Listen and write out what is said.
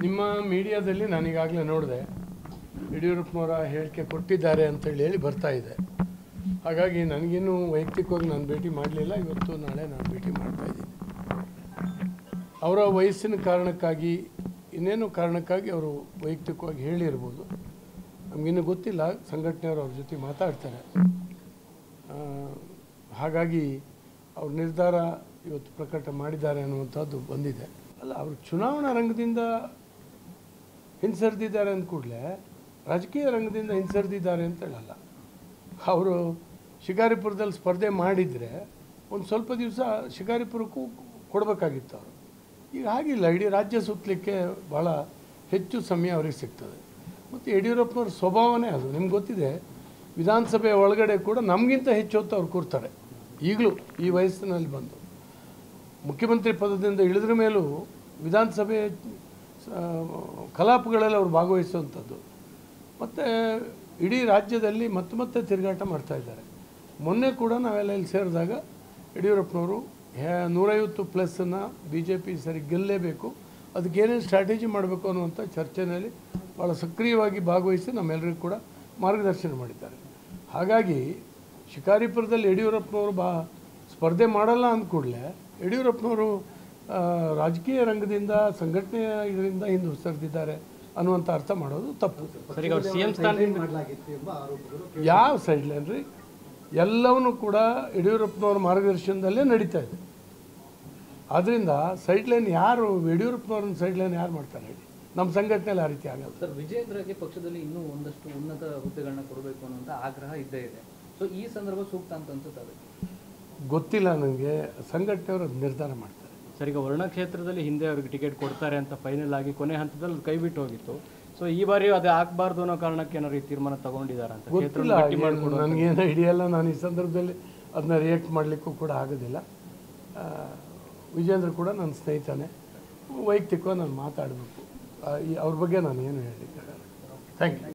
ನಿಮ್ಮ ಮೀಡಿಯಾದಲ್ಲಿ ನಾನೀಗಾಗಲೇ ನೋಡಿದೆ ಯಡಿಯೂರಪ್ಪನವರ ಹೇಳಿಕೆ ಕೊಟ್ಟಿದ್ದಾರೆ ಅಂತೇಳಿ ಹೇಳಿ ಬರ್ತಾ ಇದೆ ಹಾಗಾಗಿ ನನಗಿನ್ನೂ ವೈಯಕ್ತಿಕವಾಗಿ ನಾನು ಭೇಟಿ ಮಾಡಲಿಲ್ಲ ಇವತ್ತು ನಾಳೆ ನಾನು ಭೇಟಿ ಮಾಡ್ತಾ ಇದ್ದೀನಿ ಅವರ ವಯಸ್ಸಿನ ಕಾರಣಕ್ಕಾಗಿ ಇನ್ನೇನು ಕಾರಣಕ್ಕಾಗಿ ಅವರು ವೈಯಕ್ತಿಕವಾಗಿ ಹೇಳಿರ್ಬೋದು ನಮಗಿನ್ನೂ ಗೊತ್ತಿಲ್ಲ ಸಂಘಟನೆಯವರು ಅವ್ರ ಜೊತೆ ಮಾತಾಡ್ತಾರೆ ಆ, ಹಾಗಾಗಿ ಅವ್ರ ನಿರ್ಧಾರ ಇವತ್ತು ಪ್ರಕಟ ಮಾಡಿದ್ದಾರೆ ಅನ್ನುವಂಥದ್ದು ಬಂದಿದೆ ಅಲ್ಲ ಅವರು ಚುನಾವಣಾ ರಂಗದಿಂದ ಹಿಂಸರಿದಿದ್ದಾರೆ ಅಂದ ಕೂಡಲೇ ರಾಜಕೀಯ ರಂಗದಿಂದ ಹಿಂಸರಿದಿದ್ದಾರೆ ಅಂತ ಹೇಳಲ್ಲ ಅವರು ಶಿಕಾರಿಪುರದಲ್ಲಿ ಸ್ಪರ್ಧೆ ಮಾಡಿದರೆ ಒಂದು ಸ್ವಲ್ಪ ದಿವಸ ಶಿಕಾರಿಪುರಕ್ಕೂ ಕೊಡಬೇಕಾಗಿತ್ತು ಅವರು ಈಗ ಹಾಗಿಲ್ಲ ಇಡೀ ರಾಜ್ಯ ಸುತ್ತಲಿಕ್ಕೆ ಭಾಳ ಹೆಚ್ಚು ಸಮಯ ಅವ್ರಿಗೆ ಸಿಗ್ತದೆ ಮತ್ತು ಯಡಿಯೂರಪ್ಪನವ್ರ ಸ್ವಭಾವನೇ ಅದು ನಿಮ್ಗೆ ಗೊತ್ತಿದೆ ವಿಧಾನಸಭೆ ಒಳಗಡೆ ಕೂಡ ನಮಗಿಂತ ಹೆಚ್ಚು ಹೊತ್ತು ಅವ್ರು ಕೂರ್ತಾರೆ ಈಗಲೂ ಈ ವಯಸ್ಸಿನಲ್ಲಿ ಬಂದು ಮುಖ್ಯಮಂತ್ರಿ ಪದದಿಂದ ಇಳಿದ್ರ ಮೇಲೂ ವಿಧಾನಸಭೆ ಆ, ಕಲಾಪಗಳಲ್ಲಿ ಅವರು ಭಾಗವಹಿಸುವಂಥದ್ದು ಮತ್ತು ಇಡೀ ರಾಜ್ಯದಲ್ಲಿ ಮತ್ತೆ ಮತ್ತೆ ತಿರುಗಾಟ ಮಾಡ್ತಾ ಇದ್ದಾರೆ ಮೊನ್ನೆ ಕೂಡ ನಾವೆಲ್ಲ ಇಲ್ಲಿ ಸೇರಿದಾಗ ಯಡಿಯೂರಪ್ಪನವರು ಹೇ- ನೂರೈವತ್ತು ಪ್ಲಸ್ಸನ್ನು ಬಿ ಜೆ ಪಿ ಸರಿ ಗೆಲ್ಲಲೇಬೇಕು ಅದಕ್ಕೆ ಏನೇನು ಸ್ಟ್ರಾಟಜಿ ಮಾಡಬೇಕು ಅನ್ನುವಂಥ ಚರ್ಚೆಯಲ್ಲಿ ಭಾಳ ಸಕ್ರಿಯವಾಗಿ ಭಾಗವಹಿಸಿ ನಮ್ಮೆಲ್ಲರಿಗೂ ಕೂಡ ಮಾರ್ಗದರ್ಶನ ಮಾಡಿದ್ದಾರೆ ಹಾಗಾಗಿ ಶಿಕಾರಿಪುರದಲ್ಲಿ ಯಡಿಯೂರಪ್ಪನವರು ಬಾ ಸ್ಪರ್ಧೆ ಮಾಡಲ್ಲ ಅಂದ ಕೂಡಲೇ ಯಡಿಯೂರಪ್ಪನವರು ಆ, ರಾಜಕೀಯ ರಂಗದಿಂದ ಸಂಘಟನೆಯ ಇದರಿಂದ ಹಿಂದೆ ಸರಿದಿದ್ದಾರೆ ಅನ್ನುವಂಥ ಅರ್ಥ ಮಾಡೋದು ತಪ್ಪು ಸರ್ ಈಗ ಅವ್ರು ಸಿಎಂ ಸ್ಥಾನದಿಂದ ಮಾಡಲಾಗಿತ್ತು ಎಂಬ ಆರೋಪಗಳು ಯಾವ ಸೈಡ್ ಲೈನ್ ರೀ ಎಲ್ಲವನ್ನೂ ಕೂಡ ಯಡಿಯೂರಪ್ಪನವ್ರ ಮಾರ್ಗದರ್ಶನದಲ್ಲೇ ನಡೀತಾ ಇದೆ ಆದ್ದರಿಂದ ಸೈಡ್ ಲೈನ್ ಯಾರು ಯಡಿಯೂರಪ್ಪನವ್ರನ್ನ ಸೈಡ್ ಲೈನ್ ಯಾರು ಮಾಡ್ತಾರೆ ಹೇಳಿ ನಮ್ಮ ಸಂಘಟನೆಯಲ್ಲಿ ಆ ರೀತಿ ಆಗಲ್ಲ ಸರ್ ವಿಜೇಂದ್ರಗೆ ಪಕ್ಷದಲ್ಲಿ ಇನ್ನೂ ಒಂದಷ್ಟು ಉನ್ನತ ಹುದ್ದೆಗಳನ್ನ ಕೊಡಬೇಕು ಅನ್ನುವಂಥ ಆಗ್ರಹ ಇದ್ದೇ ಇದೆ ಸೊ ಈ ಸಂದರ್ಭ ಸೂಕ್ತ ಅಂತ ಅನ್ಸುತ್ತೆ ಅದಕ್ಕೆ ಗೊತ್ತಿಲ್ಲ ನನಗೆ ಸಂಘಟನೆಯವರು ಅದು ನಿರ್ಧಾರ ಮಾಡ್ತಾರೆ ಸರ್ ಈಗ ವರ್ಣ ಕ್ಷೇತ್ರದಲ್ಲಿ ಹಿಂದೆ ಅವ್ರಿಗೆ ಟಿಕೆಟ್ ಕೊಡ್ತಾರೆ ಅಂತ ಫೈನಲ್ ಆಗಿ ಕೊನೆ ಹಂತದಲ್ಲಿ ಅದು ಕೈ ಬಿಟ್ಟು ಹೋಗಿತ್ತು ಸೊ ಈ ಬಾರಿ ಅದು ಆಗಬಾರ್ದು ಅನ್ನೋ ಕಾರಣಕ್ಕೆ ಏನಾದ್ರು ಈ ತೀರ್ಮಾನ ತಗೊಂಡಿದ್ದಾರೆ ಅಂತ ಗೊತ್ತಿಲ್ಲ ಗಟ್ಟಿ ಮಾಡ್ಕೊಡೋ ನನಗೇನು ಹಿಡಿಯಲ್ಲ ನಾನು ಈ ಸಂದರ್ಭದಲ್ಲಿ ಅದನ್ನ ರಿಯಾಕ್ಟ್ ಮಾಡಲಿಕ್ಕೂ ಕೂಡ ಆಗೋದಿಲ್ಲ ಆ, ವಿಜೇಂದ್ರ ಕೂಡ ನನ್ನ ಸ್ನೇಹಿತನೇ ವೈಯಕ್ತಿಕವಾಗಿ ನಾನು ಮಾತಾಡಬೇಕು ಅವ್ರ ಬಗ್ಗೆ ನಾನು ಏನು ಹೇಳಲಿಕ್ಕೆ ಥ್ಯಾಂಕ್ ಯು